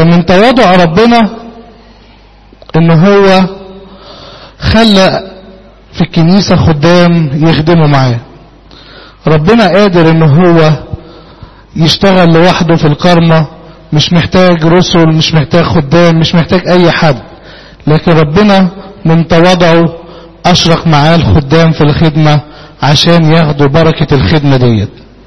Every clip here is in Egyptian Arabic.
من تواضع ربنا ان هو خلى في الكنيسة خدام يخدموا معاه ربنا قادر ان هو يشتغل لوحده في الكرمة مش محتاج رسل مش محتاج خدام مش محتاج اي حد لكن ربنا من تواضعه اشرك معاه الخدام في الخدمة عشان ياخدوا بركة الخدمة ديت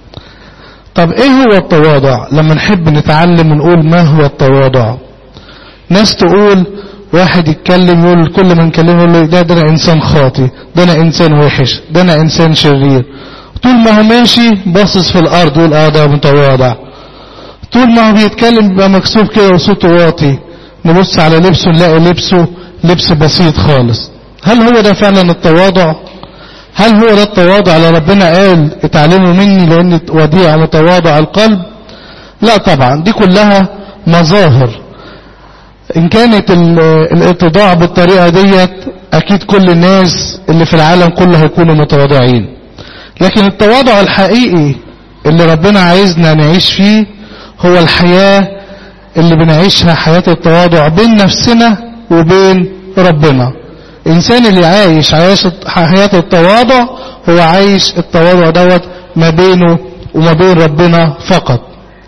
طب ايه هو التواضع لما نحب نتعلم ونقول ما هو التواضع ناس تقول واحد يتكلم يقول كل ما نكلمه يقول له ده ده انا انسان خاطي ده انا انسان وحش ده انا انسان شرير طول ما هو ماشي باصص في الارض يقول اه ده متواضع طول ما هو بيتكلم بيبقى مكسوف كده وصوته واطي نبص على لبسه نلاقي لبسه لبس بسيط خالص هل هو ده فعلا التواضع هل هو ده التواضع اللي ربنا قال اتعلموا مني لان وديع متواضع القلب لا طبعا دي كلها مظاهر ان كانت الاتضاع بالطريقة ديت اكيد كل الناس اللي في العالم كله هيكونوا متواضعين لكن التواضع الحقيقي اللي ربنا عايزنا نعيش فيه هو الحياة اللي بنعيشها حياة التواضع بين نفسنا وبين ربنا الإنسان اللي عايش عايش حياة التواضع هو عايش التواضع دوت ما بينه وما بين ربنا فقط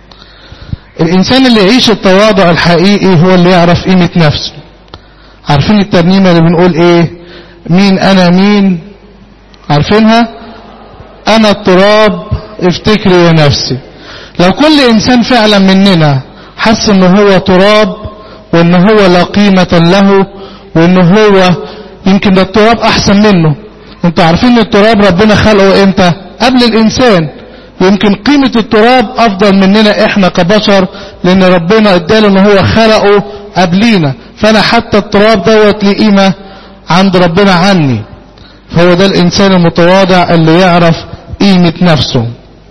الإنسان اللي يعيش التواضع الحقيقي هو اللي يعرف قيمة نفسه عارفين الترنيمة اللي بنقول ايه مين أنا مين عارفينها أنا التراب افتكري يا نفسي لو كل إنسان فعلا مننا حس إن هو تراب وإن هو لا قيمة له وإن هو يمكن ده التراب أحسن منه انتوا عارفين ان التراب ربنا خلقه امتى قبل الإنسان يمكن قيمة التراب أفضل مننا إحنا كبشر لأن ربنا اداله إن هو خلقه قبلينا فأنا حتى التراب دوت ليه قيمة عند ربنا عني فهو ده الإنسان المتواضع اللي يعرف قيمة نفسه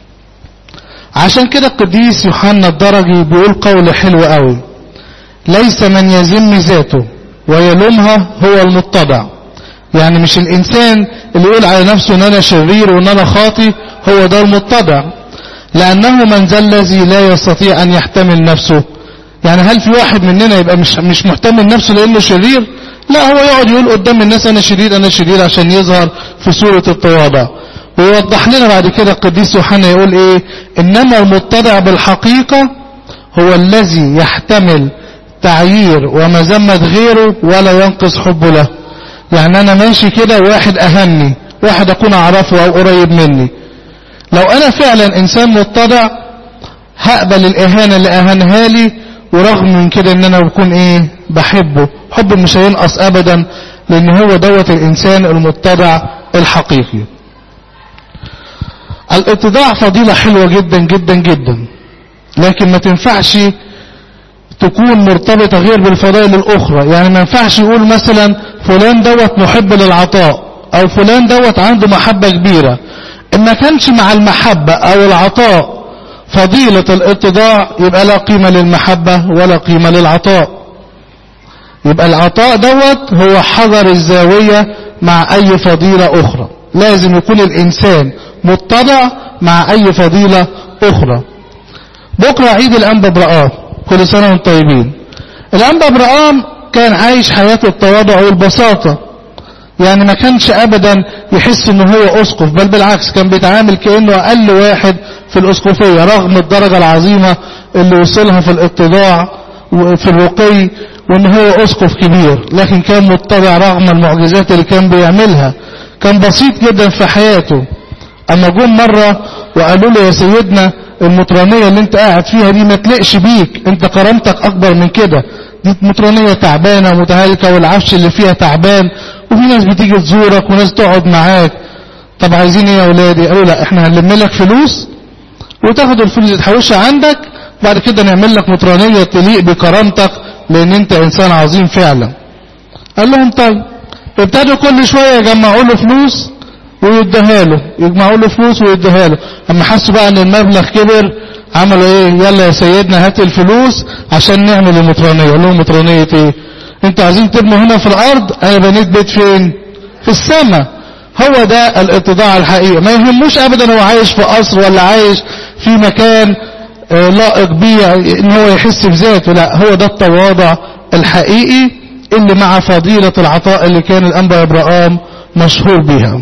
عشان كده القديس يوحنا الدرجي بيقول قول حلو قوي ليس من يذم ذاته ويلومها هو المتضع يعني مش الإنسان اللي يقول على نفسه ان انا شرير وان انا خاطي هو ده المتضع لأنه من ذا الذي لا يستطيع أن يحتمل نفسه يعني هل في واحد مننا يبقى مش, مش محتمل نفسه لأنه شرير لا هو يقعد يقول قدام الناس أنا شرير أنا شرير عشان يظهر في صورة التواضع ويوضح لنا بعد كده القديس يوحنا يقول ايه انما المتضع بالحقيقة هو الذي يحتمل تعيير ومذمة غيره ولا ينقص حبه له يعني انا ماشي كده واحد اهني واحد اكون اعرفه او قريب مني لو انا فعلا انسان متضع هقبل الاهانة اللي اهانها لي ورغم من كده ان انا بكون ايه بحبه حب مش هينقص ابدا لان هو دوت الانسان المتضع الحقيقي الاتضاع فضيلة حلوة جدا جدا جدا لكن ما تنفعش تكون مرتبطة غير بالفضائل الأخرى يعني ما ينفعش يقول مثلا فلان دوت محب للعطاء أو فلان دوت عنده محبة كبيرة إن ما كانش مع المحبة أو العطاء فضيلة الاتضاع يبقى لا قيمة للمحبة ولا قيمة للعطاء يبقى العطاء دوت هو حذر الزاوية مع أي فضيلة أخرى لازم يكون الإنسان متضع مع أي فضيلة أخرى بكرة عيد الأنبا برقام كل سنة وانتم طيبين الأنبا برقام كان عايش حياة التواضع والبساطة يعني ما كانش أبدا يحس انه هو أسقف بل بالعكس كان بيتعامل كأنه أقل واحد في الأسقفية رغم الدرجة العظيمة اللي وصلها في الاتضاع وفي الرقي وان هو أسقف كبير لكن كان متضع رغم المعجزات اللي كان بيعملها كان بسيط جدا في حياته اما جم مرة وقالوا له يا سيدنا المطرانية اللي انت قاعد فيها دي ما تلقش بيك انت كرامتك اكبر من كده دي مطرانية تعبانة ومتهالكة والعفش اللي فيها تعبان وفي ناس بتيجي تزورك وناس تقعد معاك طب عايزين ايه يا اولادي قالوا لا احنا هنلم لك فلوس وتاخد الفلوس تحوشها عندك بعد كده نعمل لك مطرانية تليق بكرامتك لان انت انسان عظيم فعلا قال لهم طيب ابتدوا كل شوية يجمعوا له فلوس ويديها له يجمعوا له فلوس ويديها له اما حسوا بقى ان المبلغ كبر عملوا ايه يلا يا سيدنا هات الفلوس عشان نعمل المطرانية قال لهم مطرانية ايه انتوا عايزين تبنوا هنا في الارض انا بنيت بيت فين في السماء هو ده الاتضاع الحقيقي ما يهموش ابدا هو عايش في قصر ولا عايش في مكان لائق بيه ان هو يحس بذاته لا هو ده التواضع الحقيقي اللي مع فضيلة العطاء اللي كان الأنبا إبراهام مشهور بها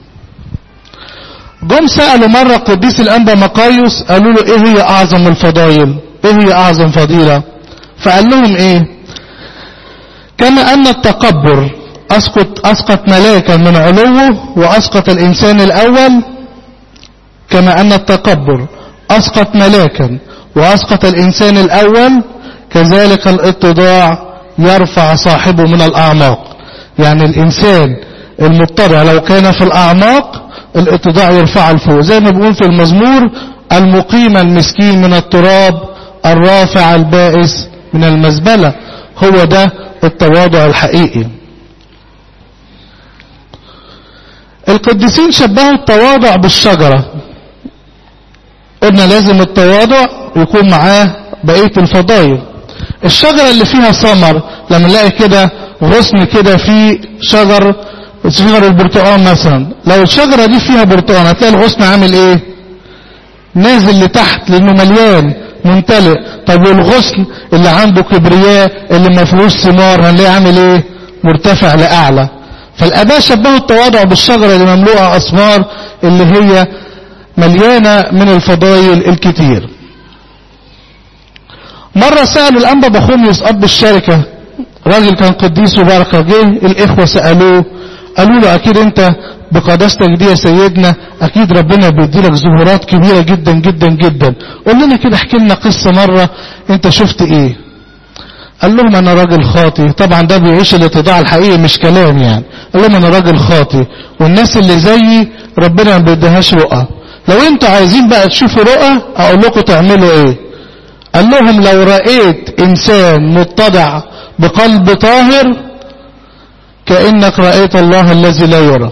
جم سألوا مرة قديس الأنبا مقايوس قالوا له ايه هي أعظم الفضائل ايه هي أعظم فضيلة فقال لهم ايه كما أن التكبر أسقط, أسقط ملاكا من علوه وأسقط الإنسان الأول كما أن التكبر أسقط ملاكا وأسقط الإنسان الأول كذلك الاتضاع يرفع صاحبه من الأعماق يعني الإنسان المضطرع لو كان في الأعماق الاتضاع يرفعه لفوق زي ما بيقول في المزمور المقيم المسكين من التراب الرافع البائس من المزبلة هو ده التواضع الحقيقي القديسين شبهوا التواضع بالشجرة قلنا لازم التواضع يكون معاه بقية الفضائل الشجرة اللي فيها ثمر لما نلاقي كده غصن كده فيه شجر شجر البرتقال مثلا لو الشجرة دي فيها برتقال هتلاقي الغصن عامل ايه نازل لتحت لانه مليان ممتلئ طب والغصن اللي عنده كبرياء اللي ما فيهوش ثمار هنلاقيه عامل ايه مرتفع لاعلى فالاباء شبهوا التواضع بالشجرة اللي مملوءة اثمار اللي هي مليانة من الفضائل الكتير مرة سألوا الأنبا بخوميوس أب الشركة راجل كان قديس وبركة جه الإخوة سألوه قالوا له أكيد أنت بقداستك دي يا سيدنا أكيد ربنا بيديلك ظهورات كبيرة جدا جدا جدا قول لنا كده احكي لنا قصة مرة أنت شفت إيه قال لهم أنا راجل خاطي طبعا ده بيعيش الاتضاع الحقيقي مش كلام يعني قال لهم أنا راجل خاطي والناس اللي زيي ربنا ما بيديهاش رؤى لو انتوا عايزين بقى تشوفوا رؤى اقول لكم تعملوا ايه قال لهم لو رأيت انسان متضع بقلب طاهر كأنك رأيت الله الذي لا يرى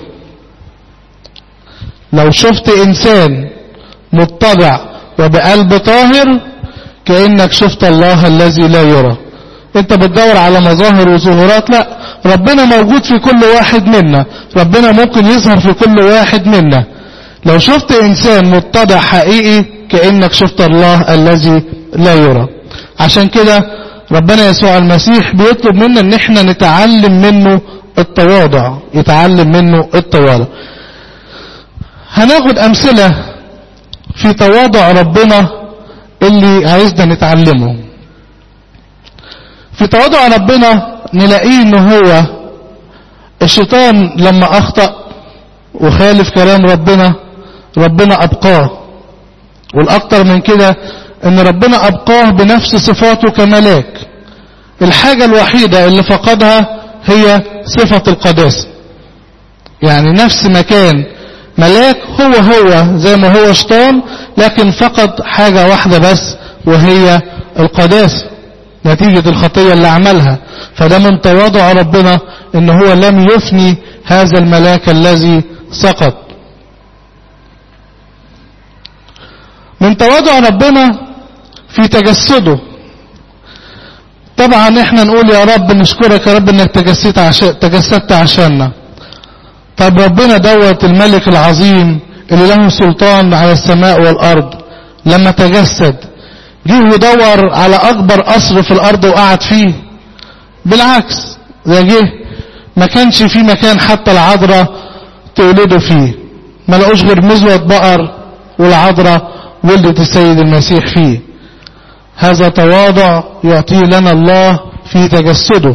لو شفت انسان متضع وبقلب طاهر كأنك شفت الله الذي لا يرى انت بتدور على مظاهر وظهورات لا ربنا موجود في كل واحد منا ربنا ممكن يظهر في كل واحد منا لو شفت انسان متضع حقيقي كأنك شفت الله الذي لا يرى عشان كده ربنا يسوع المسيح بيطلب منا ان احنا نتعلم منه التواضع يتعلم منه التواضع هناخد امثلة في تواضع ربنا اللي عايزنا نتعلمه في تواضع ربنا نلاقيه ان هو الشيطان لما اخطأ وخالف كلام ربنا ربنا ابقاه والاكتر من كده ان ربنا ابقاه بنفس صفاته كملاك الحاجة الوحيدة اللي فقدها هي صفة القداسة يعني نفس مكان ملاك هو هو زي ما هو شيطان لكن فقد حاجة واحدة بس وهي القداسة نتيجة الخطية اللي عملها فده من تواضع ربنا ان هو لم يفني هذا الملاك الذي سقط من تواضع ربنا في تجسده طبعا احنا نقول يا رب نشكرك يا رب انك تجسدت عشان تجسدت عشاننا طب ربنا دوت الملك العظيم اللي له سلطان على السماء والارض لما تجسد جه يدور على اكبر قصر في الارض وقعد فيه بالعكس ده جه ما كانش في مكان حتى العذراء تولده فيه ما لقوش غير مزود بقر والعذراء ولدت السيد المسيح فيه هذا تواضع يعطيه لنا الله في تجسده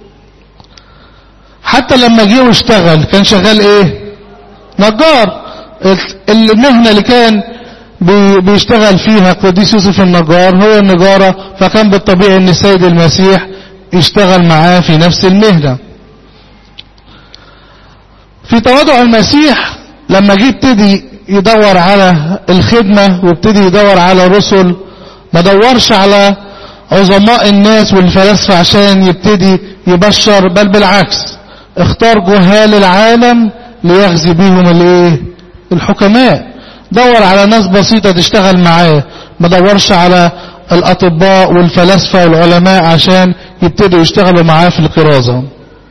حتى لما جه واشتغل كان شغال ايه نجار المهنة اللي كان بيشتغل فيها قديس يوسف النجار هو النجارة فكان بالطبيعي ان السيد المسيح يشتغل معاه في نفس المهنة في تواضع المسيح لما جه ابتدي يدور على الخدمة وابتدي يدور على رسل ما دورش على عظماء الناس والفلاسفة عشان يبتدي يبشر بل بالعكس اختار جهال العالم ليغزي بيهم الايه الحكماء دور على ناس بسيطة تشتغل معاه ما دورش على الاطباء والفلاسفة والعلماء عشان يبتدوا يشتغلوا معاه في الكرازة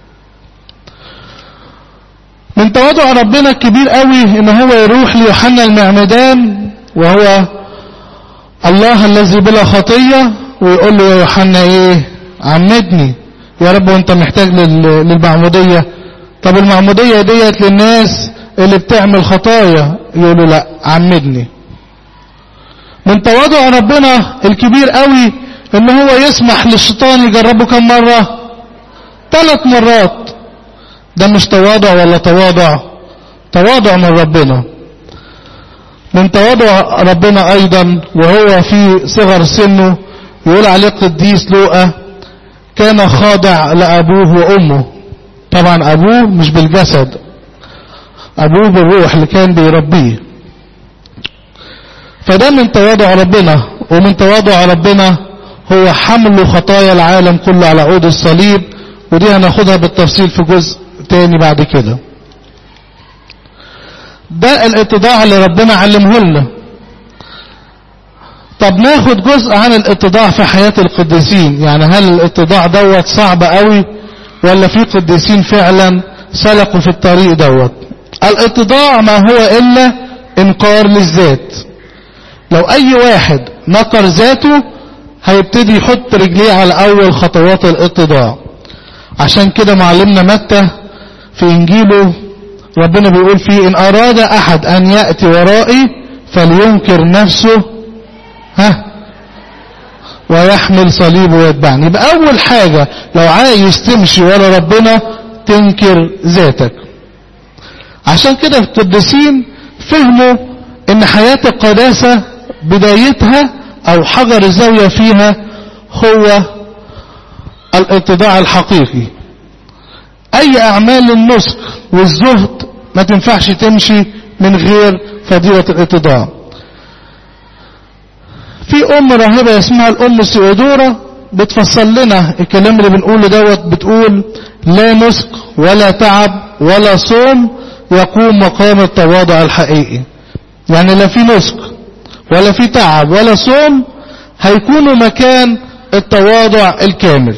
من تواضع ربنا الكبير قوي ان هو يروح ليوحنا المعمدان وهو الله الذي بلا خطية ويقول له يا يوحنا ايه عمدني يا رب وانت محتاج لل- للمعمودية طب المعمودية ديت للناس اللي بتعمل خطايا يقولوا لا عمدني من تواضع ربنا الكبير قوي ان هو يسمح للشيطان يجربه كم مرة ثلاث مرات ده مش تواضع ولا تواضع تواضع من ربنا من تواضع ربنا ايضا وهو في صغر سنه يقول عليه قديس لوقا كان خاضع لابوه وامه طبعا ابوه مش بالجسد ابوه بالروح اللي كان بيربيه فده من تواضع ربنا ومن تواضع ربنا هو حمل خطايا العالم كله على عود الصليب ودي هناخدها بالتفصيل في جزء تاني بعد كده ده الاتضاع اللي ربنا علمه لنا طب ناخد جزء عن الاتضاع في حياة القديسين يعني هل الاتضاع دوت صعب قوي ولا في قديسين فعلا سلكوا في الطريق دوت الاتضاع ما هو الا انكار للذات لو اي واحد نكر ذاته هيبتدي يحط رجليه على اول خطوات الاتضاع عشان كده معلمنا متى في انجيله ربنا بيقول فيه ان اراد احد ان يأتي ورائي فلينكر نفسه ها ويحمل صليبه ويتبعني يبقى اول حاجة لو عايز تمشي ورا ربنا تنكر ذاتك عشان كده القديسين فهموا ان حياة القداسة بدايتها او حجر الزاوية فيها هو الاتضاع الحقيقي اي اعمال النسك والزهد ما تنفعش تمشي من غير فضيلة الاتضاع في ام راهبة اسمها الام سيودورة بتفصل لنا الكلام اللي بنقوله دوت بتقول لا نسك ولا تعب ولا صوم يقوم مقام التواضع الحقيقي يعني لا في نسك ولا في تعب ولا صوم هيكونوا مكان التواضع الكامل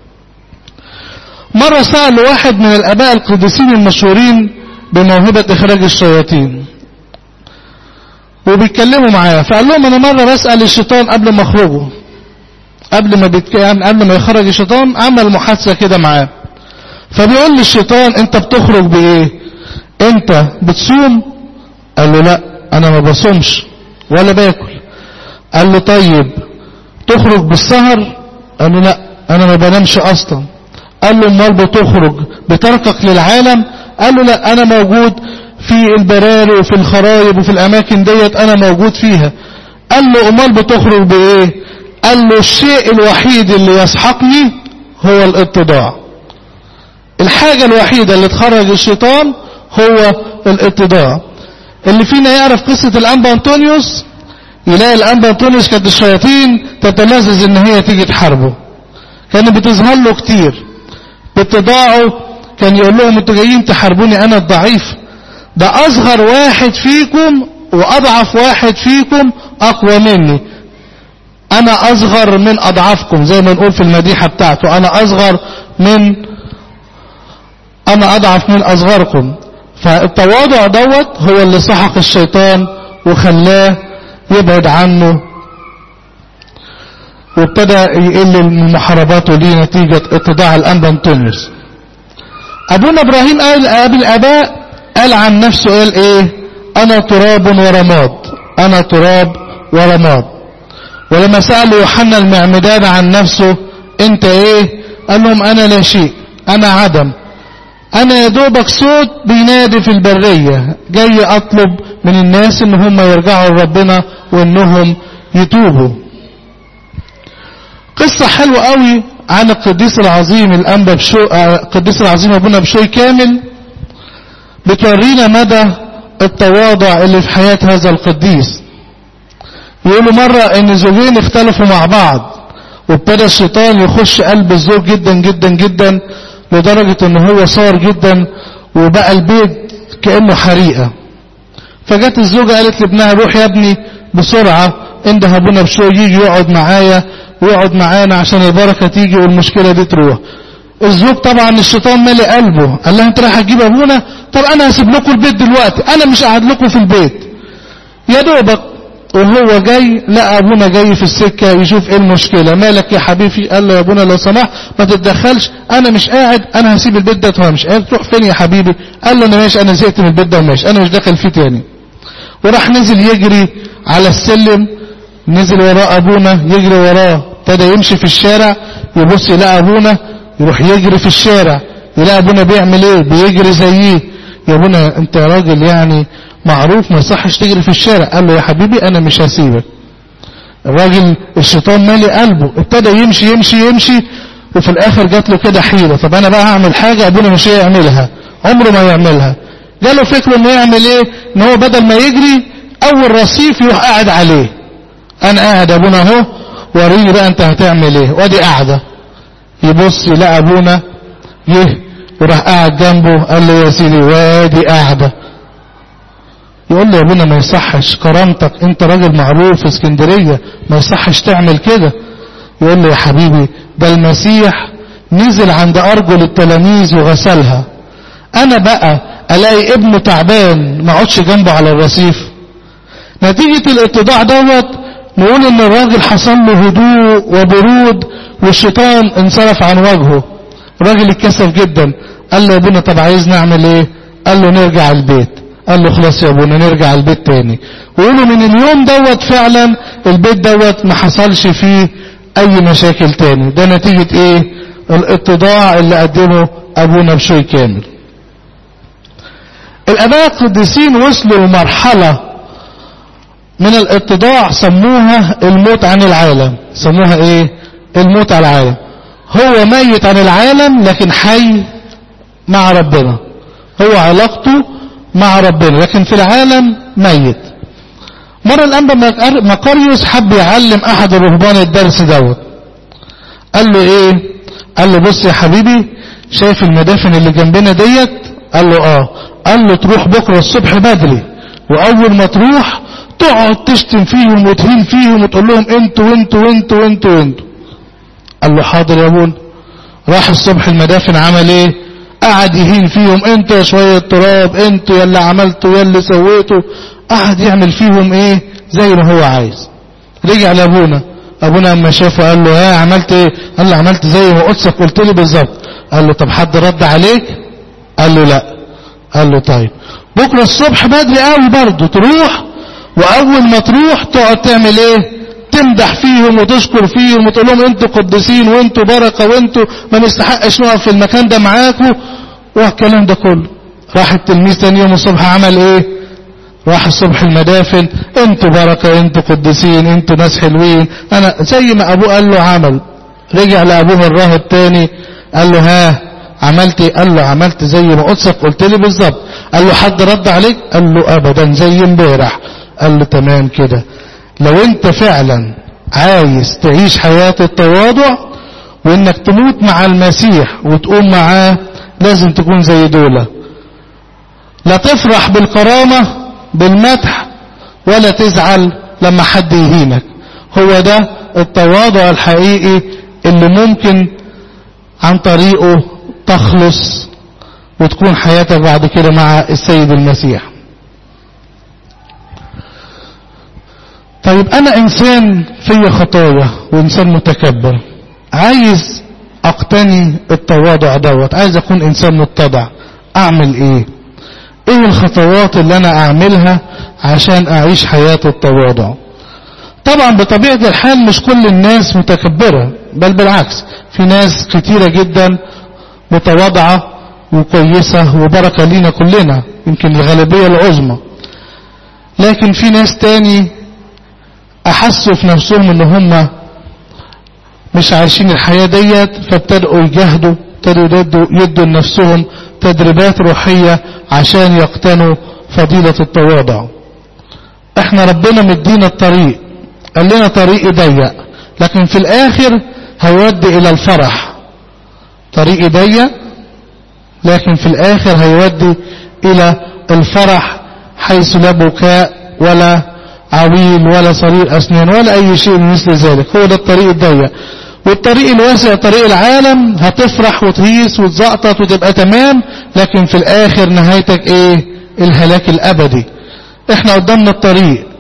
مرة سأل واحد من الآباء القديسين المشهورين بموهبة إخراج الشياطين وبيتكلموا معاه فقال لهم أنا مرة بسأل الشيطان قبل ما أخرجه قبل ما بيتكلم قبل ما يخرج الشيطان عمل محادثة كده معاه فبيقول للشيطان أنت بتخرج بإيه؟ أنت بتصوم؟ قال له لا أنا ما بصومش ولا باكل قال له طيب تخرج بالسهر؟ قال له لا أنا ما بنامش أصلا قال له امال بتخرج بتركك للعالم قال له لا انا موجود في البراري وفي الخرايب وفي الاماكن ديت انا موجود فيها قال له امال بتخرج بايه قال له الشيء الوحيد اللي يسحقني هو الاتضاع الحاجة الوحيدة اللي تخرج الشيطان هو الاتضاع اللي فينا يعرف قصة الانبا انطونيوس يلاقي الانبا انطونيوس كانت الشياطين تتلذذ ان هي تيجي تحاربه كانت بتظهر له كتير باتضاعه كان يقول لهم انتوا جايين تحاربوني انا الضعيف ده اصغر واحد فيكم واضعف واحد فيكم اقوى مني انا اصغر من اضعافكم زي ما نقول في المديحة بتاعته انا اصغر من انا اضعف من اصغركم فالتواضع دوت هو اللي سحق الشيطان وخلاه يبعد عنه وابتدى يقل من محارباته ليه نتيجة اتضاع الأنبا انطونيوس أبونا إبراهيم قال أبي الآباء قال عن نفسه قال إيه أنا تراب ورماد أنا تراب ورماد ولما سأل يوحنا المعمدان عن نفسه أنت إيه قال لهم أنا لا شيء أنا عدم أنا يا دوبك صوت بينادي في البرية جاي أطلب من الناس إن هم يرجعوا لربنا وإنهم يتوبوا قصة حلوة قوي عن القديس العظيم الأنبا بشو القديس العظيم أبونا بشوي كامل بتورينا مدى التواضع اللي في حياة هذا القديس يقولوا مرة ان زوجين اختلفوا مع بعض وابتدى الشيطان يخش قلب الزوج جدا جدا جدا لدرجة ان هو صار جدا وبقى البيت كأنه حريقة فجت الزوجة قالت لابنها روح يا ابني بسرعة انده ابونا بشوي يجي يقعد معايا ويقعد معانا عشان البركة تيجي والمشكلة دي تروح الزوج طبعا الشيطان مالي قلبه قال لها انت رايح تجيب ابونا طب انا هسيب لكم البيت دلوقتي انا مش قاعد لكم في البيت يا دوبك وهو جاي لقى ابونا جاي في السكة يشوف ايه المشكلة مالك يا حبيبي قال له يا ابونا لو سمحت ما تتدخلش انا مش قاعد انا هسيب البيت ده هو مش قاعد تروح فين يا حبيبي قال له انا ماشي انا زهقت من البيت ده وماشي انا مش داخل فيه تاني وراح نزل يجري على السلم نزل وراه ابونا يجري وراه ابتدى يمشي في الشارع يبص يلاقي ابونا يروح يجري في الشارع يلاقي ابونا بيعمل ايه بيجري زيه يا ابونا انت راجل يعني معروف ما يصحش تجري في الشارع قال له يا حبيبي انا مش هسيبك الراجل الشيطان مالي قلبه ابتدى يمشي يمشي يمشي وفي الاخر جات له كده حيله طب انا بقى هعمل حاجه ابونا مش هيعملها عمره ما يعملها جاله فكره انه يعمل ايه ان هو بدل ما يجري اول رصيف يروح قاعد عليه انا قاعد ابونا اهو وريني بقى انت هتعمل ايه وادي قاعده يبص يلاقي ابونا يه وراح قاعد جنبه قال له يا سيدي وادي قاعده يقول له يا ابونا ما يصحش كرامتك انت راجل معروف في اسكندريه ما يصحش تعمل كده يقول له يا حبيبي ده المسيح نزل عند ارجل التلاميذ وغسلها انا بقى الاقي ابنه تعبان ما اقعدش جنبه على الرصيف نتيجة الاتضاع دوت نقول ان الراجل حصل له هدوء وبرود والشيطان انصرف عن وجهه الراجل اتكسف جدا قال له يا ابونا طب عايز نعمل ايه قال له نرجع البيت قال له خلاص يا ابونا نرجع البيت تاني ويقولوا من اليوم دوت فعلا البيت دوت ما حصلش فيه اي مشاكل تاني ده نتيجة ايه الاتضاع اللي قدمه ابونا بشوي كامل الاباء القديسين وصلوا لمرحلة من الاتضاع سموها الموت عن العالم سموها ايه الموت عن العالم هو ميت عن العالم لكن حي مع ربنا هو علاقته مع ربنا لكن في العالم ميت مرة الأنبا مقاريوس حب يعلم أحد الرهبان الدرس دوت قال له إيه قال له بص يا حبيبي شايف المدافن اللي جنبنا ديت قال له آه قال له تروح بكرة الصبح بدري وأول ما تروح تقعد تشتم فيهم وتهين فيهم وتقول لهم انتوا وانتوا وانتوا وانتوا وانتوا قال له حاضر يا ابونا راح الصبح المدافن عمل ايه قعد يهين فيهم انتوا يا شوية تراب انتوا يا اللي عملتوا يا اللي سويتوا قعد يعمل فيهم ايه زي ما هو عايز رجع لابونا ابونا اما شافه قال له ها عملت ايه قال له عملت زي ما قدسك قلت لي بالظبط قال له طب حد رد عليك قال له لا قال له طيب بكره الصبح بدري قوي برضه تروح واول ما تروح تقعد تعمل ايه تمدح فيهم وتشكر فيهم وتقول لهم انتوا قديسين وانتوا بركه وانتوا ما نستحقش نقف في المكان ده معاكم والكلام ده كله راح التلميذ تاني يوم الصبح عمل ايه راح الصبح المدافن انتوا بركه انتوا قديسين انتوا ناس حلوين انا زي ما ابوه قال له عمل رجع لابوه الراهب تاني قال له ها عملت ايه قال له عملت زي ما قدسك قلت لي بالظبط قال له حد رد عليك قال له ابدا زي امبارح قال له تمام كده لو انت فعلا عايز تعيش حياة التواضع وانك تموت مع المسيح وتقوم معاه لازم تكون زي دولة لا تفرح بالكرامة بالمدح ولا تزعل لما حد يهينك هو ده التواضع الحقيقي اللي ممكن عن طريقه تخلص وتكون حياتك بعد كده مع السيد المسيح طيب انا انسان في خطايا وانسان متكبر عايز اقتني التواضع دوت عايز اكون انسان متضع اعمل ايه ايه الخطوات اللي انا اعملها عشان اعيش حياة التواضع طبعا بطبيعة الحال مش كل الناس متكبرة بل بالعكس في ناس كتيرة جدا متواضعة وكويسة وبركة لينا كلنا يمكن الغالبية العظمى لكن في ناس تاني احسوا في نفسهم ان هم مش عايشين الحياة ديت فابتدأوا يجاهدوا ابتدوا يدوا, يدوا لنفسهم تدريبات روحية عشان يقتنوا فضيلة التواضع احنا ربنا مدينا الطريق قال لنا طريق ضيق لكن في الاخر هيودي الى الفرح طريق ضيق لكن في الاخر هيودي الى الفرح حيث لا بكاء ولا عويل ولا صرير أسنان ولا أي شيء من مثل ذلك هو ده الطريق الضيق والطريق الواسع طريق العالم هتفرح وتهيس وتزقطط وتبقى تمام لكن في الآخر نهايتك إيه الهلاك الأبدي إحنا قدامنا الطريق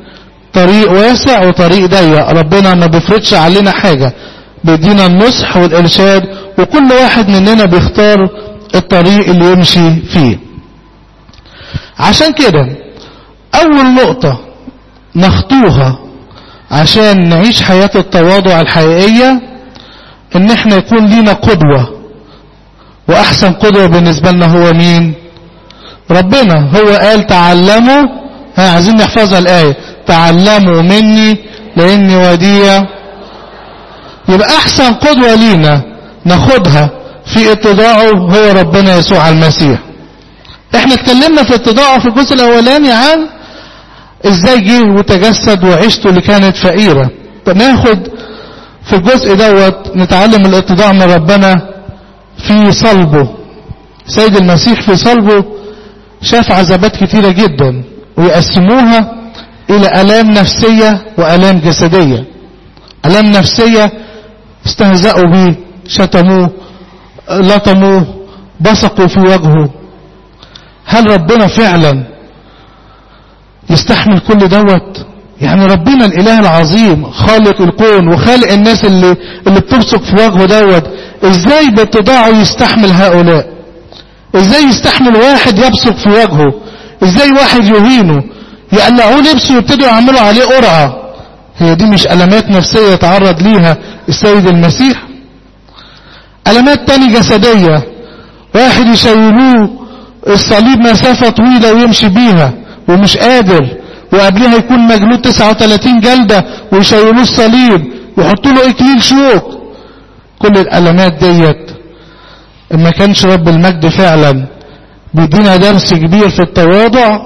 طريق واسع وطريق ضيق ربنا ما بيفرضش علينا حاجة بيدينا النصح والإرشاد وكل واحد مننا بيختار الطريق اللي يمشي فيه عشان كده أول نقطة نخطوها عشان نعيش حياة التواضع الحقيقية ان احنا يكون لينا قدوة واحسن قدوة بالنسبة لنا هو مين ربنا هو قال تعلموا ها عايزين نحفظها الآية تعلموا مني لاني وديع يبقى احسن قدوة لينا ناخدها في اتضاعه هو ربنا يسوع المسيح احنا اتكلمنا في اتضاعه في الجزء الاولاني عن ازاي جه وتجسد وعيشته اللي كانت فقيرة ناخد في الجزء دوت نتعلم الاتضاع من ربنا في صلبه سيد المسيح في صلبه شاف عذابات كتيرة جدا ويقسموها الى الام نفسية والام جسدية الام نفسية استهزأوا به شتموه لطموه بصقوا في وجهه هل ربنا فعلا يستحمل كل دوت يعني ربنا الاله العظيم خالق الكون وخالق الناس اللي اللي بتبصق في وجهه دوت ازاي باتضاعه يستحمل هؤلاء ازاي يستحمل واحد يبصق في وجهه ازاي واحد يهينه يقلعوه لبسه ويبتدوا يعملوا عليه قرعه هي دي مش ألمات نفسية يتعرض ليها السيد المسيح ألمات تاني جسدية واحد يشيلوه الصليب مسافة طويلة ويمشي بيها ومش قادر وقبلها يكون مجلود 39 جلدة ويشيلوه الصليب ويحطوا له اكليل شوك كل الألمات ديت ما كانش رب المجد فعلا بيدينا درس كبير في التواضع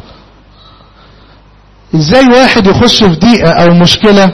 ازاي واحد يخش في ضيقة او مشكلة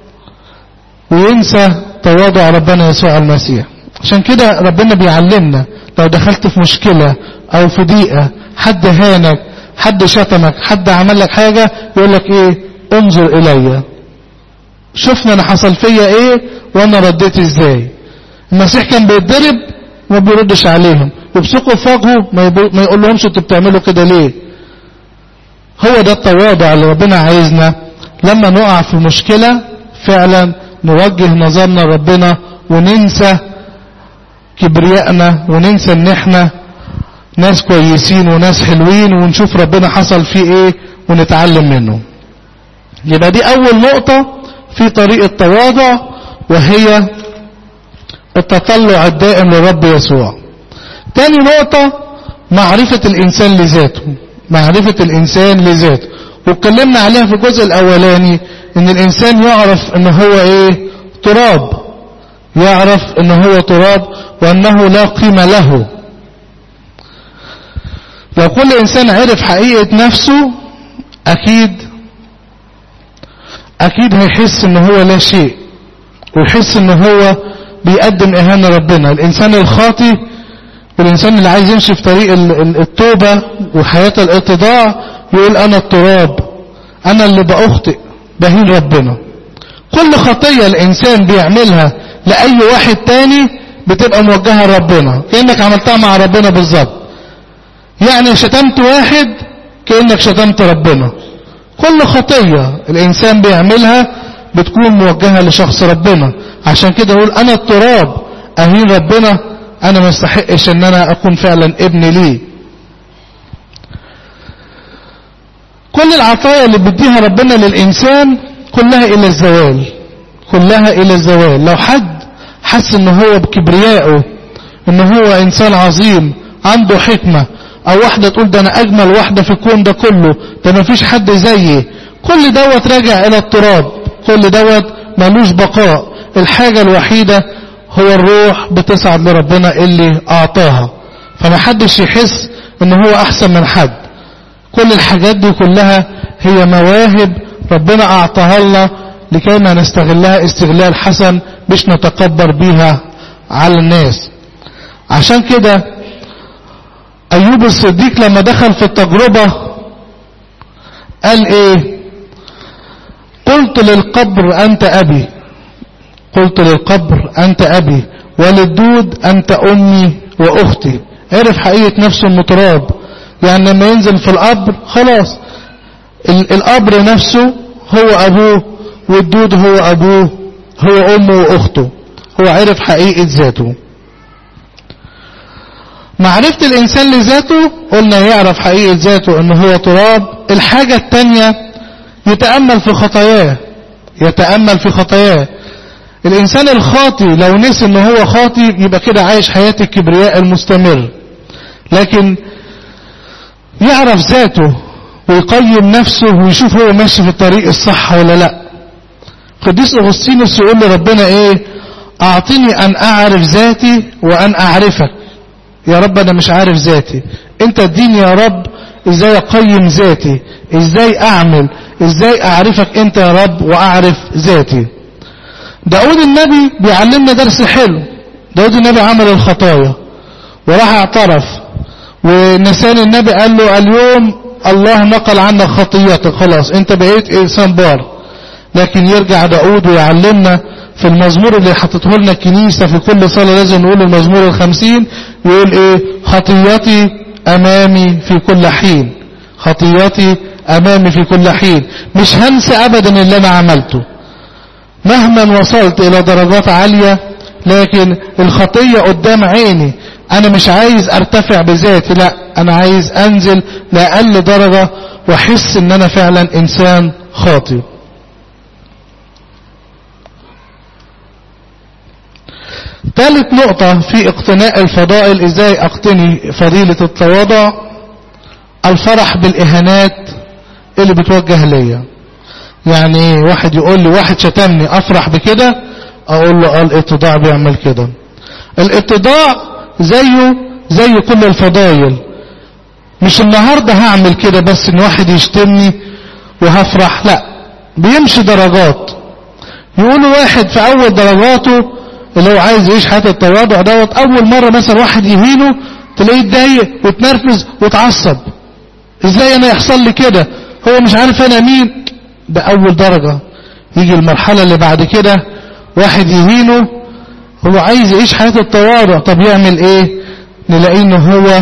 وينسى تواضع ربنا يسوع المسيح عشان كده ربنا بيعلمنا لو دخلت في مشكلة او في ضيقة حد هانك حد شتمك حد عمل لك حاجة يقول لك ايه انظر الي شفنا انا حصل فيا ايه وانا رديت ازاي المسيح كان بيتضرب وما بيردش عليهم يبصقوا في وجهه ما يقول لهمش انتوا بتعملوا كده ليه هو ده التواضع اللي ربنا عايزنا لما نقع في مشكلة فعلا نوجه نظرنا لربنا وننسى كبريائنا وننسى ان احنا ناس كويسين وناس حلوين ونشوف ربنا حصل فيه ايه ونتعلم منه يبقى دي اول نقطة في طريق التواضع وهي التطلع الدائم للرب يسوع تاني نقطة معرفة الانسان لذاته معرفة الإنسان لذاته واتكلمنا عليها في الجزء الأولاني إن الإنسان يعرف إن هو إيه تراب يعرف إن هو تراب وأنه لا قيمة له لو كل إنسان عرف حقيقة نفسه أكيد أكيد هيحس إن هو لا شيء ويحس إن هو بيقدم إهانة ربنا الإنسان الخاطي والإنسان اللي عايز يمشي في طريق التوبة وحياة الاتضاع يقول أنا التراب أنا اللي بأخطئ بهين ربنا كل خطية الإنسان بيعملها لأي واحد تاني بتبقى موجهة لربنا كأنك عملتها مع ربنا بالظبط يعني شتمت واحد كأنك شتمت ربنا كل خطية الإنسان بيعملها بتكون موجهة لشخص ربنا عشان كده يقول أنا التراب أهين ربنا انا ما استحقش ان انا اكون فعلا ابن ليه كل العطايا اللي بيديها ربنا للانسان كلها الى الزوال كلها الى الزوال لو حد حس ان هو بكبريائه ان هو انسان عظيم عنده حكمة او واحدة تقول ده انا اجمل واحدة في الكون ده كله ده ما فيش حد زيي كل دوت راجع الى التراب كل دوت ملوش بقاء الحاجة الوحيدة هو الروح بتصعد لربنا اللي اعطاها فما حدش يحس ان هو احسن من حد كل الحاجات دي كلها هي مواهب ربنا اعطاها لنا لكي ما نستغلها استغلال حسن مش نتكبر بيها على الناس عشان كده ايوب الصديق لما دخل في التجربة قال ايه قلت للقبر انت ابي قلت للقبر أنت أبي وللدود أنت أمي وأختي عرف حقيقة نفسه انه تراب يعني لما ينزل في القبر خلاص القبر نفسه هو أبوه والدود هو أبوه هو أمه وأخته هو عرف حقيقة ذاته معرفة الإنسان لذاته قلنا يعرف حقيقة ذاته أنه هو تراب الحاجة التانية يتأمل في خطاياه يتأمل في خطاياه الإنسان الخاطي لو نسي أنه هو خاطي يبقى كده عايش حياة الكبرياء المستمر لكن يعرف ذاته ويقيم نفسه ويشوف هو ماشي في الطريق الصح ولا لا قديس أغسطينوس يقول لربنا ايه اعطني ان اعرف ذاتي وان اعرفك يا رب انا مش عارف ذاتي انت اديني يا رب ازاي اقيم ذاتي ازاي اعمل ازاي اعرفك انت يا رب واعرف ذاتي داود النبي بيعلمنا درس حلو داود النبي عمل الخطايا وراح اعترف ونسان النبي قال له اليوم الله نقل عنك خطيتك خلاص انت بقيت انسان بار لكن يرجع داود ويعلمنا في المزمور اللي حطته لنا الكنيسة في كل صلاة لازم نقول المزمور الخمسين يقول ايه خطيتي امامي في كل حين خطيتي امامي في كل حين مش هنسى ابدا اللي انا عملته مهما وصلت الى درجات عالية لكن الخطية قدام عيني انا مش عايز ارتفع بذاتي لا انا عايز انزل لاقل درجة واحس ان انا فعلا انسان خاطئ ثالث نقطة في اقتناء الفضائل ازاي اقتني فضيلة التواضع الفرح بالاهانات اللي بتوجه ليا يعني ايه واحد يقول لي واحد شتمني افرح بكده اقول له اه الاتضاع بيعمل كده الاتضاع زيه زي كل الفضائل مش النهاردة هعمل كده بس ان واحد يشتمني وهفرح لا بيمشي درجات يقولوا واحد في اول درجاته اللي هو عايز يعيش حياة التواضع دوت اول مرة مثلا واحد يهينه تلاقيه اتضايق وتنرفز وتعصب ازاي انا يحصل لي كده هو مش عارف انا مين ده اول درجة يجي المرحلة اللي بعد كده واحد يهينه هو عايز يعيش حياة التواضع طب يعمل ايه نلاقيه ان هو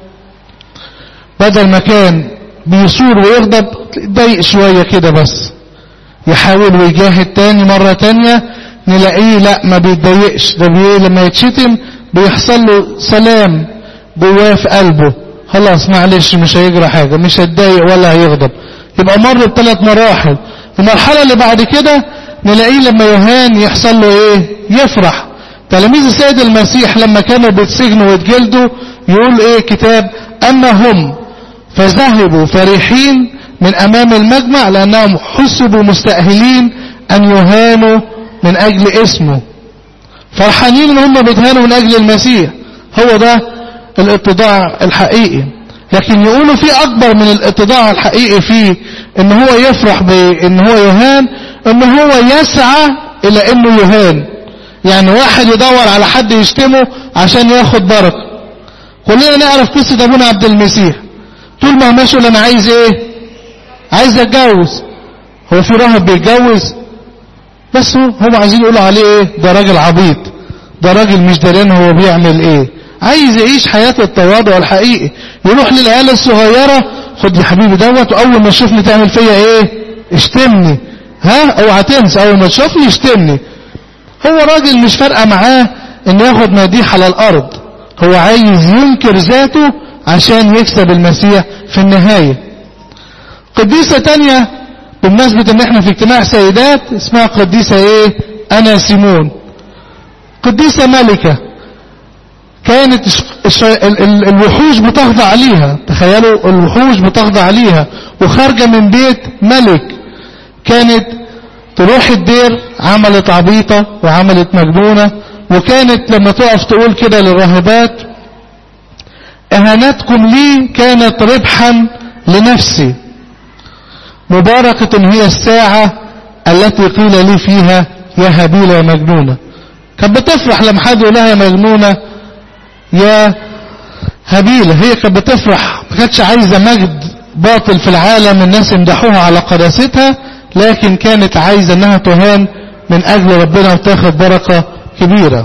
بدل ما كان بيصور ويغضب ضايق شوية كده بس يحاول ويجاهد تاني مرة تانية نلاقيه لا ما بيتضايقش ده بيه لما يتشتم بيحصل له سلام جواه في قلبه خلاص معلش مش هيجرى حاجة مش هيتضايق ولا هيغضب يبقى مر بثلاث مراحل المرحلة اللي بعد كده نلاقيه لما يهان يحصل له ايه يفرح تلاميذ السيد المسيح لما كانوا بيتسجنوا ويتجلدوا يقول ايه كتاب اما هم فذهبوا فرحين من امام المجمع لانهم حسبوا مستأهلين ان يهانوا من اجل اسمه فرحانين ان هم بيتهانوا من اجل المسيح هو ده الاتضاع الحقيقي لكن يقولوا في اكبر من الاتضاع الحقيقي فيه ان هو يفرح بان هو يهان ان هو يسعى الى انه يهان يعني واحد يدور على حد يشتمه عشان ياخد بركه كلنا نعرف قصه ابونا عبد المسيح طول ما ماشي يقول انا عايز ايه عايز اتجوز هو في راهب بيتجوز بس هو هم عايزين يقولوا عليه ايه ده راجل عبيط ده راجل مش دارين هو بيعمل ايه عايز يعيش حياة التواضع الحقيقي يروح للعيال الصغيرة خد يا حبيبي دوت واول ما تشوفني تعمل فيا ايه اشتمني ها اوعى تنسى اول ما تشوفني اشتمني هو راجل مش فارقه معاه انه ياخد مديح على الارض هو عايز ينكر ذاته عشان يكسب المسيح في النهاية قديسة تانية بمناسبة ان احنا في اجتماع سيدات اسمها قديسة ايه انا سيمون قديسة ملكة كانت الش... ال... ال... الوحوش بتخضع ليها تخيلوا الوحوش بتخضع ليها وخارجة من بيت ملك كانت تروح الدير عملت عبيطة وعملت مجنونة وكانت لما تقف تقول كده للراهبات اهانتكم لي كانت ربحا لنفسي مباركة هي الساعة التي قيل لي فيها يا هبيلة يا مجنونة كانت بتفرح لما حد يقول لها يا مجنونة يا هبيلة هي كانت بتفرح ما كانتش عايزة مجد باطل في العالم الناس يمدحوها على قداستها لكن كانت عايزة انها تهان من اجل ربنا وتاخد بركة كبيرة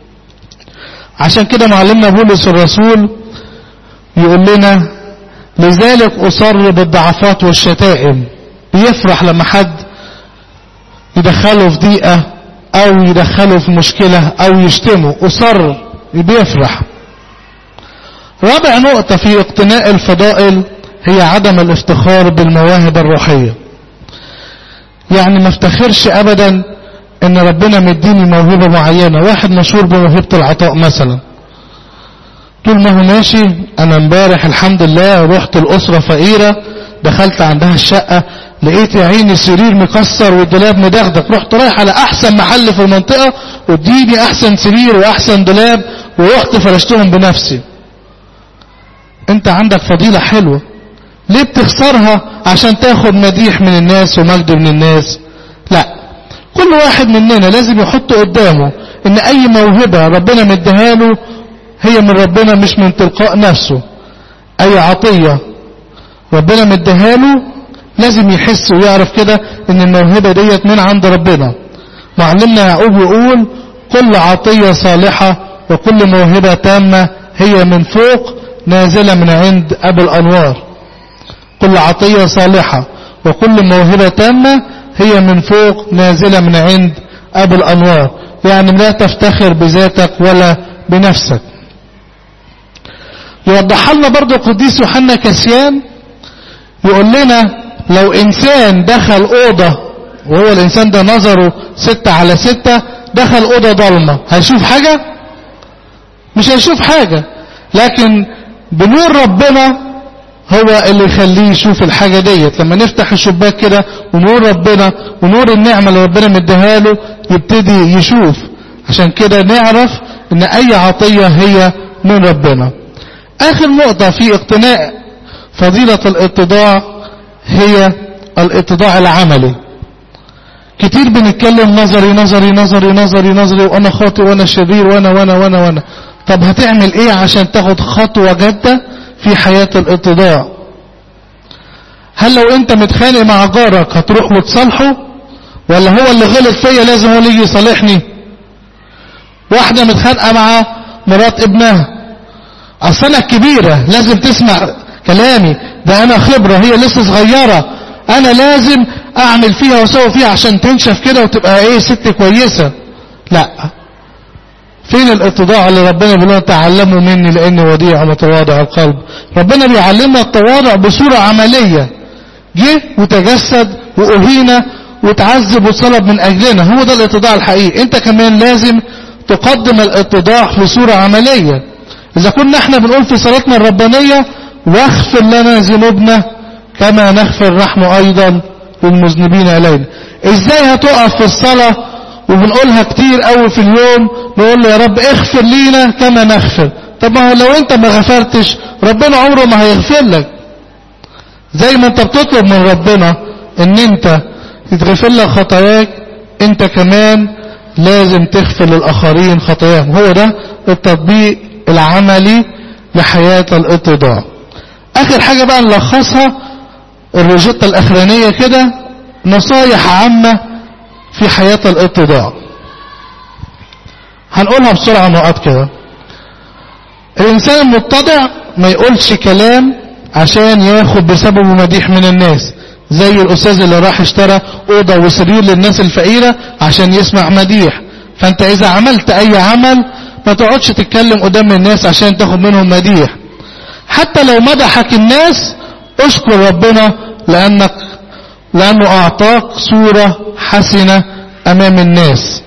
عشان كده معلمنا بولس الرسول يقول لنا لذلك اصر بالضعفات والشتائم بيفرح لما حد يدخله في ضيقة او يدخله في مشكلة او يشتمه اصر بيفرح رابع نقطة في اقتناء الفضائل هي عدم الافتخار بالمواهب الروحية يعني ما افتخرش ابدا ان ربنا مديني موهبة معينة واحد مشهور بموهبة العطاء مثلا طول ما هو ماشي انا امبارح الحمد لله رحت الاسرة فقيرة دخلت عندها الشقة لقيت يا عيني السرير مكسر والدولاب مدغدغ رحت رايح على احسن محل في المنطقة واديني احسن سرير واحسن دولاب ورحت فرشتهم بنفسي انت عندك فضيلة حلوة ليه بتخسرها عشان تاخد مديح من الناس ومجد من الناس لا كل واحد مننا لازم يحط قدامه ان اي موهبة ربنا مديها له هي من ربنا مش من تلقاء نفسه اي عطية ربنا مديها له لازم يحس ويعرف كده ان الموهبة ديت من عند ربنا معلمنا يعقوب يقول كل عطية صالحة وكل موهبة تامة هي من فوق نازلة من عند أبو الأنوار كل عطية صالحة وكل موهبة تامة هي من فوق نازلة من عند أبو الأنوار يعني لا تفتخر بذاتك ولا بنفسك يوضح لنا برضو القديس يوحنا كسيان يقول لنا لو إنسان دخل أوضة وهو الإنسان ده نظره ستة على ستة دخل أوضة ضلمة هيشوف حاجة مش هيشوف حاجة لكن بنور ربنا هو اللي يخليه يشوف الحاجة ديت لما نفتح الشباك كده ونور ربنا ونور النعمة اللي ربنا مديها له يبتدي يشوف عشان كده نعرف ان اي عطية هي من ربنا اخر نقطة في اقتناء فضيلة الاتضاع هي الاتضاع العملي كتير بنتكلم نظري نظري نظري نظري نظري وانا خاطئ وانا شرير وانا وانا وانا وانا طب هتعمل ايه عشان تاخد خطوة جادة في حياة الاتضاع هل لو انت متخانق مع جارك هتروح وتصالحه ولا هو اللي غلط فيا لازم هو اللي يجي يصالحني واحدة متخانقة مع مرات ابنها اصل انا الكبيرة لازم تسمع كلامي ده انا خبرة هي لسه صغيرة انا لازم اعمل فيها واسوي فيها عشان تنشف كده وتبقى ايه ست كويسة لا فين الاتضاع اللي ربنا بيقول تعلموا مني لاني وديع ومتواضع القلب ربنا بيعلمنا التواضع بصورة عملية جه وتجسد واهينا وتعذب وطلب من اجلنا هو ده الاتضاع الحقيقي انت كمان لازم تقدم الاتضاع في صورة عملية اذا كنا احنا بنقول في صلاتنا الربانية واغفر لنا ذنوبنا كما نغفر نحن ايضا للمذنبين الينا ازاي هتقف في الصلاة وبنقولها كتير قوي في اليوم نقول له يا رب اغفر لينا كما نغفر طب ما هو لو انت ما غفرتش ربنا عمره ما هيغفر لك زي ما انت بتطلب من ربنا ان انت يتغفر لك خطاياك انت كمان لازم تغفر للاخرين خطاياهم هو ده التطبيق العملي لحياة الاتضاع اخر حاجة بقى نلخصها الروجيتا الاخرانية كده نصايح عامة في حياة الاتضاع هنقولها بسرعة نقط كده الانسان المتضع ما يقولش كلام عشان ياخد بسببه مديح من الناس زي الاستاذ اللي راح اشترى اوضه وسرير للناس الفقيره عشان يسمع مديح فانت اذا عملت اي عمل ما تقعدش تتكلم قدام الناس عشان تاخد منهم مديح حتى لو مدحك الناس اشكر ربنا لانك لانه اعطاك صوره حسنه امام الناس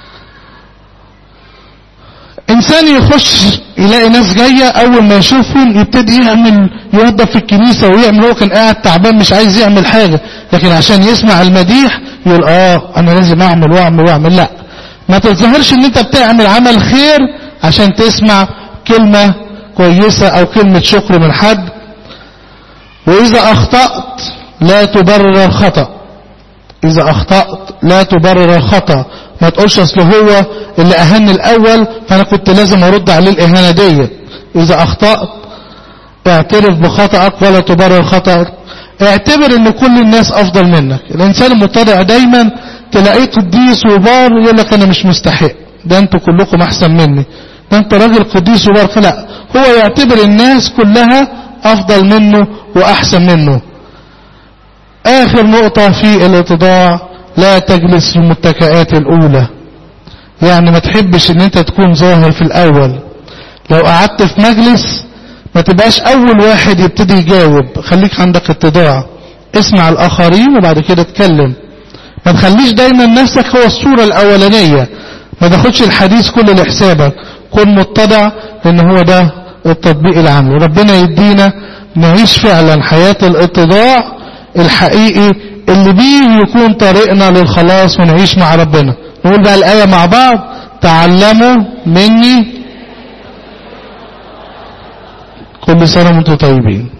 انسان يخش يلاقي ناس جاية اول ما يشوفهم يبتدي يعمل يوضب في الكنيسة ويعمل هو كان قاعد تعبان مش عايز يعمل حاجة لكن عشان يسمع المديح يقول اه انا لازم اعمل واعمل واعمل لا ما تظهرش ان انت بتعمل عمل خير عشان تسمع كلمة كويسة او كلمة شكر من حد واذا اخطأت لا تبرر الخطأ اذا اخطأت لا تبرر الخطأ ما تقولش اصل هو اللي اهان الاول فانا كنت لازم ارد عليه الاهانة دي اذا اخطأت اعترف بخطأك ولا تبرر خطأك اعتبر ان كل الناس افضل منك الانسان المتضع دايما تلاقيه قديس وبار يقول لك انا مش مستحق ده انتوا كلكم احسن مني ده انت راجل قديس وبار لا هو يعتبر الناس كلها افضل منه واحسن منه اخر نقطة في الاتضاع لا تجلس في المتكئات الاولى يعني ما تحبش ان انت تكون ظاهر في الاول لو قعدت في مجلس ما تبقاش اول واحد يبتدي يجاوب خليك عندك اتضاع اسمع الاخرين وبعد كده اتكلم ما تخليش دايما نفسك هو الصورة الاولانية ما تاخدش الحديث كله لحسابك كن متضع لان هو ده التطبيق العملي ربنا يدينا نعيش فعلا حياة الاتضاع الحقيقي اللي بيه يكون طريقنا للخلاص ونعيش مع ربنا نقول بقى الآية مع بعض تعلموا مني كل سنة وانتم طيبين